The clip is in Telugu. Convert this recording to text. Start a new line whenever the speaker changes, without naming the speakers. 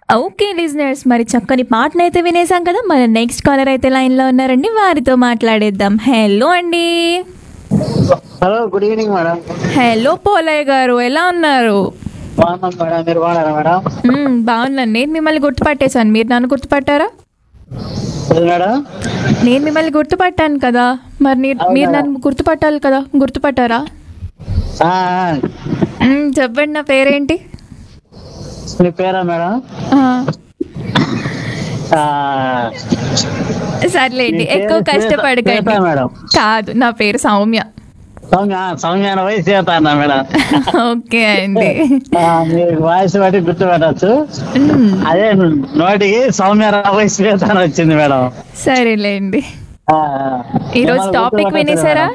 ఓకే లిజనర్స్ మరి చక్కని పాటనైతే వినేసాం కదా మన నెక్స్ట్ కాలర్ అయితే లైన్లో ఉన్నారండి వారితో మాట్లాడేద్దాం హలో అండి
hello good evening madam
hello Polaiah గారు ఎలా ఉన్నారు
బాగున్నాం మేడం మీరు బాగున్నారా మేడం
మ్మ్, బాగున్నాను నేను మిమ్మల్ని గుర్తుపట్టేశాను మీరు నన్ను గుర్తుపట్టారా
ఏది మేడం
నేను మిమ్మల్ని గుర్తుపట్టాను కదా మరి మీరు మీరు నన్ను గుర్తుపట్టాలి కదా గుర్తుపట్టారా
ఆ,
మ్మ్, చెప్పండి నా పేరేంటి
మీ పేరా మేడం
ఆ,
ఆ,
సర్లేండి
మీ పేరు
ఎక్కువ
శ్వేత-
కష్టపడకండి
శ్వేత మేడం.
కాదు నా పేరు సౌమ్య
సౌమ్య సౌమ్యాన వయసు చేస్తానా మేడం
ఓకే అండి
ఆ, మీ వాయిస్ బట్టి గుర్తుపెట్టచ్చు
మ్మ్,
అదే నోటికి సౌమ్య వయసు చేస్తాను వచ్చింది మేడం
సరేలేండి
ఆ,
ఈరోజు
మిమ్మల్ని
టాపిక్
గుర్తుపట్టచ్చు
వినేసారా
మేడం.